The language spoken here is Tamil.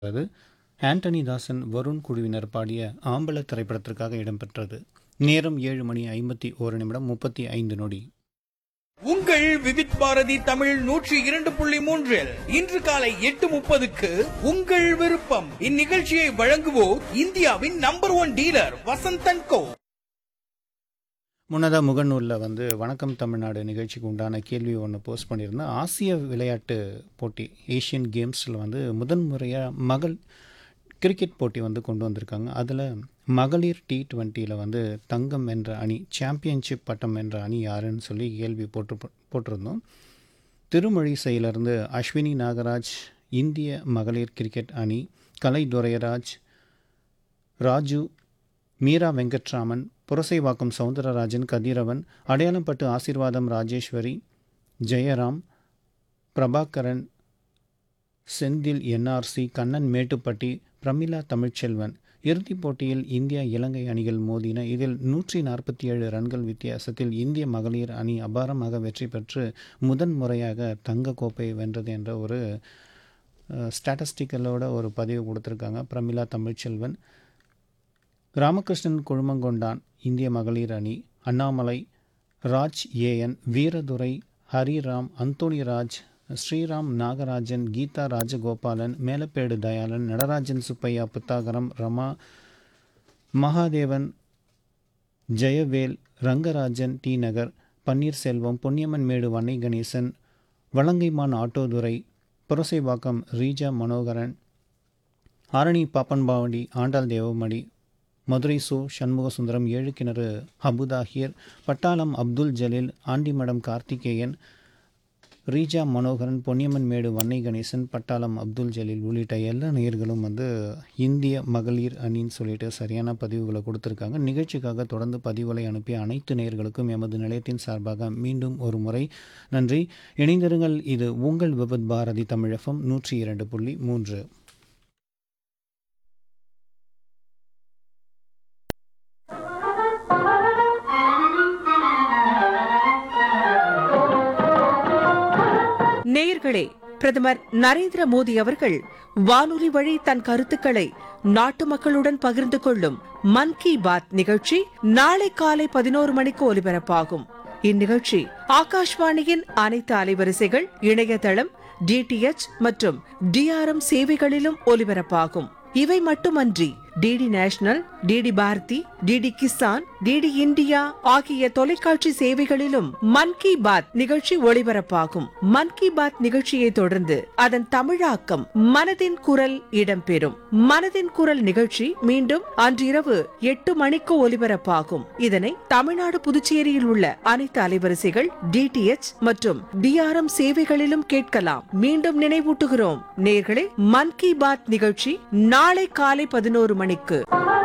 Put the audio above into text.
அது ஆண்டனி தாசன் வருண் குழுவினர் பாடிய ஆம்பல திரைப்படத்திற்காக இடம்பெற்றது நேரம் ஏழு மணி ஐம்பத்தி ஓரு நிமிடம் முப்பத்தி ஐந்து நொடி உங்கள் விவித் பாரதி தமிழ் நூற்றி இரண்டு புள்ளி மூன்றில் இன்று காலை எட்டு முப்பதுக்கு உங்கள் விருப்பம் இந்நிகழ்ச்சியை வழங்குவோர் இந்தியாவின் number one dealer Vasanthan co முன்னதாக முகநூலில் வந்து வணக்கம் தமிழ்நாடு நிகழ்ச்சிக்கு உண்டான கேள்வி ஒன்று போஸ்ட் பண்ணியிருந்தேன் ஆசிய விளையாட்டு போட்டி ஏஷியன் கேம்ஸில் வந்து முதன் முறையாக மகள் கிரிக்கெட் போட்டி வந்து கொண்டு வந்திருக்காங்க அதில் மகளிர் டி டுவெண்ட்டியில் வந்து தங்கம் என்ற அணி சாம்பியன்ஷிப் பட்டம் என்ற அணி யாருன்னு சொல்லி கேள்வி போட்டு போட்டிருந்தோம் திருமழிசையிலிருந்து அஸ்வினி நாகராஜ் இந்திய மகளிர் கிரிக்கெட் அணி கலை துரையராஜ் ராஜு மீரா வெங்கட்ராமன் புரசைவாக்கம் சவுந்தரராஜன் கதிரவன் அடையாளம்பட்டு ஆசீர்வாதம் ராஜேஸ்வரி ஜெயராம் பிரபாகரன் செந்தில் என்ஆர்சி கண்ணன் மேட்டுப்பட்டி பிரமிளா தமிழ்ச்செல்வன் இறுதிப் போட்டியில் இந்தியா இலங்கை அணிகள் மோதின இதில் நூற்றி நாற்பத்தி ஏழு ரன்கள் வித்தியாசத்தில் இந்திய மகளிர் அணி அபாரமாக வெற்றி பெற்று முதன் முறையாக தங்க கோப்பையை வென்றது என்ற ஒரு ஸ்டாட்டிஸ்டிக்கலோட ஒரு பதிவு கொடுத்துருக்காங்க பிரமிளா தமிழ்ச்செல்வன் ராமகிருஷ்ணன் குழுமங்கொண்டான் இந்திய மகளிர் அணி அண்ணாமலை ராஜ் ஏஎன் வீரதுரை ஹரிராம் அந்தோணி ராஜ் ஸ்ரீராம் நாகராஜன் கீதா ராஜகோபாலன் மேலப்பேடு தயாளன் நடராஜன் சுப்பையா புத்தாகரம் ரமா மகாதேவன் ஜெயவேல் ரங்கராஜன் டி நகர் பன்னீர்செல்வம் பொன்னியம்மன் மேடு வன்னை கணேசன் வலங்கைமான் ஆட்டோதுரை புரசைவாக்கம் ரீஜா மனோகரன் ஆரணி பாப்பன்பாவடி ஆண்டாள் தேவமடி மதுரை சோ சண்முக சுந்தரம் ஏழு கிணறு அபுதாஹிர் பட்டாளம் அப்துல் ஜலீல் ஆண்டிமடம் கார்த்திகேயன் ரீஜா மனோகரன் பொன்னியம்மன் மேடு வன்னை கணேசன் பட்டாளம் அப்துல் ஜலீல் உள்ளிட்ட எல்லா நேயர்களும் வந்து இந்திய மகளிர் அணின்னு சொல்லிட்டு சரியான பதிவுகளை கொடுத்துருக்காங்க நிகழ்ச்சிக்காக தொடர்ந்து பதிவுகளை அனுப்பிய அனைத்து நேயர்களுக்கும் எமது நிலையத்தின் சார்பாக மீண்டும் ஒரு முறை நன்றி இணைந்திருங்கள் இது உங்கள் விபத் பாரதி தமிழகம் நூற்றி இரண்டு புள்ளி மூன்று நேயர்களே பிரதமர் நரேந்திர மோடி அவர்கள் வானொலி வழி தன் கருத்துக்களை நாட்டு மக்களுடன் பகிர்ந்து கொள்ளும் மன் கி பாத் நிகழ்ச்சி நாளை காலை பதினோரு மணிக்கு ஒலிபரப்பாகும் இந்நிகழ்ச்சி ஆகாஷ்வாணியின் அனைத்து அலைவரிசைகள் இணையதளம் டிடிஎச் மற்றும் டிஆர்எம் சேவைகளிலும் ஒலிபரப்பாகும் இவை மட்டுமன்றி DD National DD Bharati DD Kisan DD India ஆகிய தொலைக்காட்சி சேவைகளிலும் மன் கி பாத் நிகழ்ச்சி ஒளிபரப்பாகும் மன் கி பாத் நிகழ்ச்சியை தொடர்ந்து அதன் தமிழாக்கம் மனதின் குரல் இடம்பெறும் மனதின் குரல் நிகழ்ச்சி மீண்டும் அன்றிரவு எட்டு மணிக்கு ஒலிபரப்பாகும் இதனை தமிழ்நாடு புதுச்சேரியில் உள்ள அனைத்து அலைவரிசைகள் டிடிஎச் மற்றும் டிஆர்எம் சேவைகளிலும் கேட்கலாம் மீண்டும் நினைவூட்டுகிறோம் நேர்களே மன் கி பாத் நிகழ்ச்சி நாளை காலை பதினோரு மணிக்கு